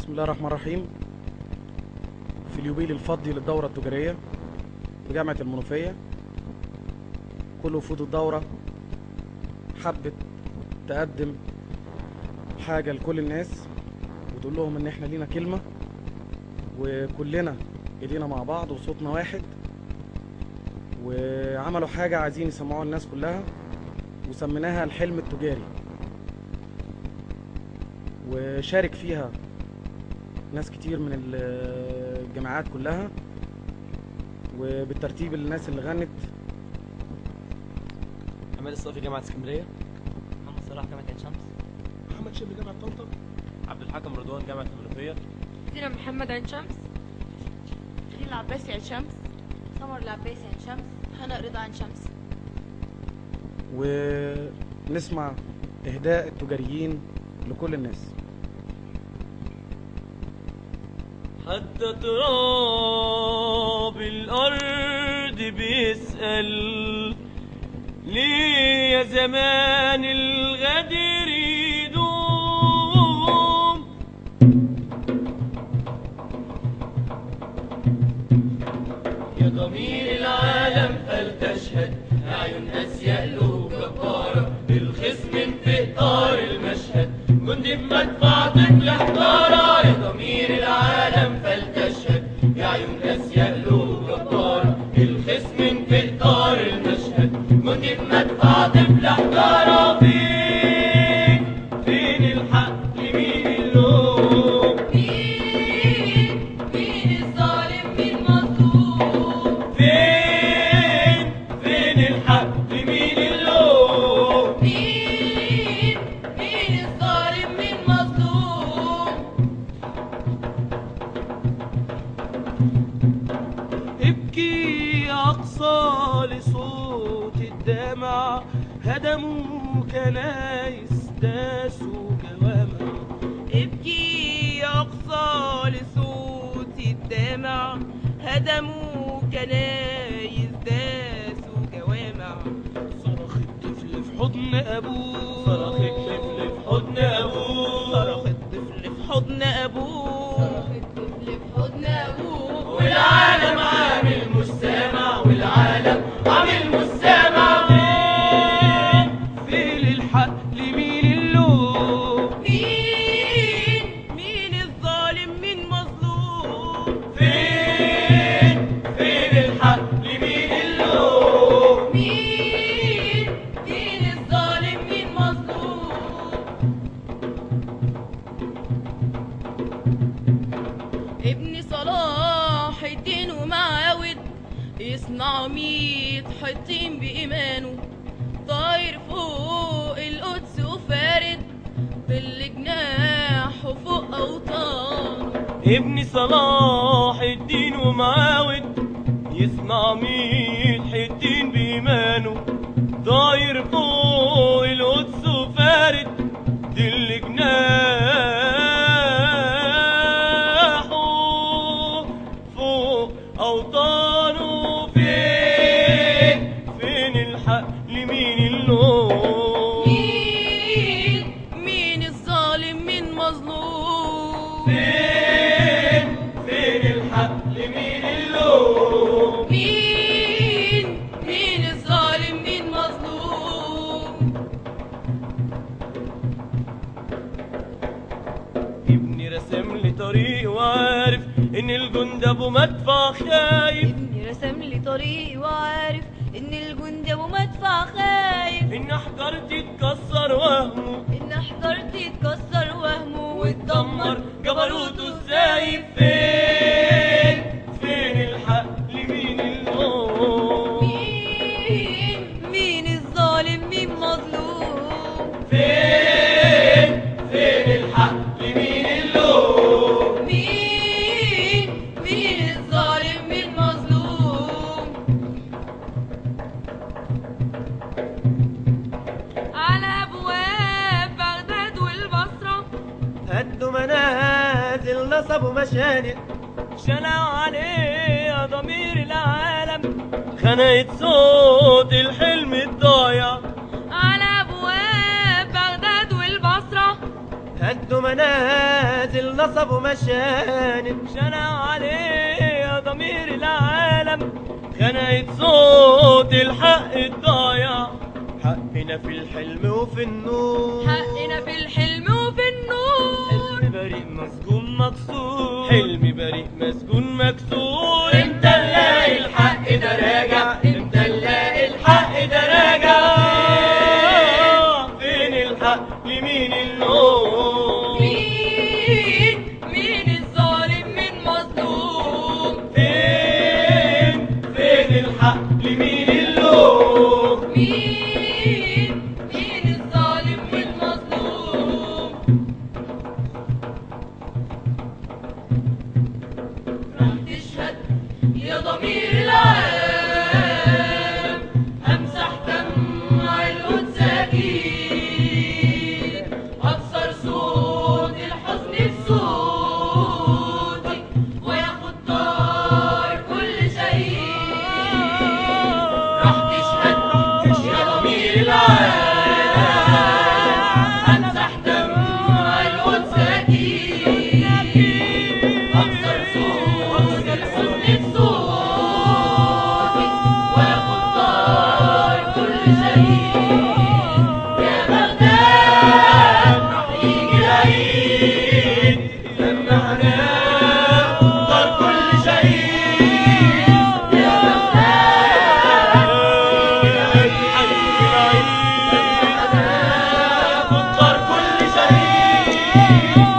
بسم الله الرحمن الرحيم في اليوبيل الفضي للدورة التجارية بجامعة المنوفية كل وفود الدورة حبت تقدم حاجة لكل الناس وتقول لهم ان احنا لينا كلمة وكلنا ايدينا مع بعض وصوتنا واحد وعملوا حاجة عايزين يسمعوها الناس كلها وسميناها الحلم التجاري وشارك فيها ناس كتير من ال- الجامعات كلها وبالترتيب الناس اللي غنت عماد الصافي جامعة اسكندرية محمد صلاح جامعة عين شمس محمد شبل جامعة طنطا عبد الحكم رضوان جامعة المنوفية دينا محمد عين شمس دي العباسي عين شمس سمر العباسي عين شمس هناء رضا عين شمس ونسمع إهداء التجاريين لكل الناس حتى تراب الأرض بيسأل ليه يا زمان الغدر يدوم يا ضمير العالم فلتشهد أعين أسياء له جبارة الخصم في إطار المشهد جندي بمدفع طفل حجارة يا ضمير العالم فلتشهد يا عيون أسياء له جبارة الخصم في إطار المشهد جندي بمدفع طفل حجارة فين فين الحق لمين اللوم مين مين الظالم مين مظلوم فين فين الحق لمين اللوم مين مين الظالم مين مظلوم ابكي يا أقصى لصوت الدمع هدموا كنايس داسوا جوامع ابكي يا أقصى لصوت الدمع هدموا كنايس داسوا جوامع صرخ الطفل في حضن أبوه صرخ الطفل في حضن أبوه صرخ الطفل في حضن أبوه الطفل في حضن ابوه والعالم عامل مش سامع والعالم عامل مش سامع فين فين الحق لمين اللوم مين مين الظالم مين مظلوم فين فين الحق لمين اللوم مين مين الظالم مين مظلوم ابن صلاح الدين ومعاود يصنع ميت حطين بإيمانه طاير فوق القدس وفارد بالجناح وفوق أوطانه ابن صلاح الدين ومعاود يصنع ميت حتين بإيمانه طاير فوق القدس وفارد دل جناحه فوق أوطانه فين فين الحق لمين اللوم مين مين الظالم مين مظلوم فين فين الحق لمين اللوم مين مين الظالم مين مظلوم ابني رسم لي طريق وعارف ان الجند ابو مدفع خايف ابني رسم لي طريق وعارف ان الجندي ابو مدفع خايف ان حجرتي تكسر وهمه ان حجرتي تكسر وهمه وتدمر جبروته الزايف فين فين الحق لمين اللوم مين مين الظالم مين مظلوم فين فين الحق لمين اللوم مين مين الظالم مين مظلوم على ابواب بغداد والبصره هدوا منازل نصبوا مشانق شنعوا عليه يا ضمير العالم خنقت صوت الحلم الضايع على ابواب بغداد والبصره هدوا منازل اغتصب ومشاني مشان عليه ضمير العالم خنقت صوت الحق الضايع حقنا في الحلم وفي النور حقنا في الحلم وفي النور حلم بريء مسجون مكسور حلم بريء مسجون مكسور امتى نلاقي الحق ده راجع امتى نلاقي الحق ده راجع فين الحق لمين اللوم مين مين الظالم من مظلوم فين فين الحق لمين اللوم مين مين الظالم من مظلوم راح تشهد يا ضمير العالم امسح دمع القدساكين اكسر صوت الحزن بصوتي وياخد طار كل شيء راح تشهد يا ضمير العالم امسح دمع القدساكين اكسر صوت الحزن بصوتي وياخد طار كل شيء يا بغداد راح يجي العيد لما هنفضل كل شهيد يا بغداد هنفضل كل شهيد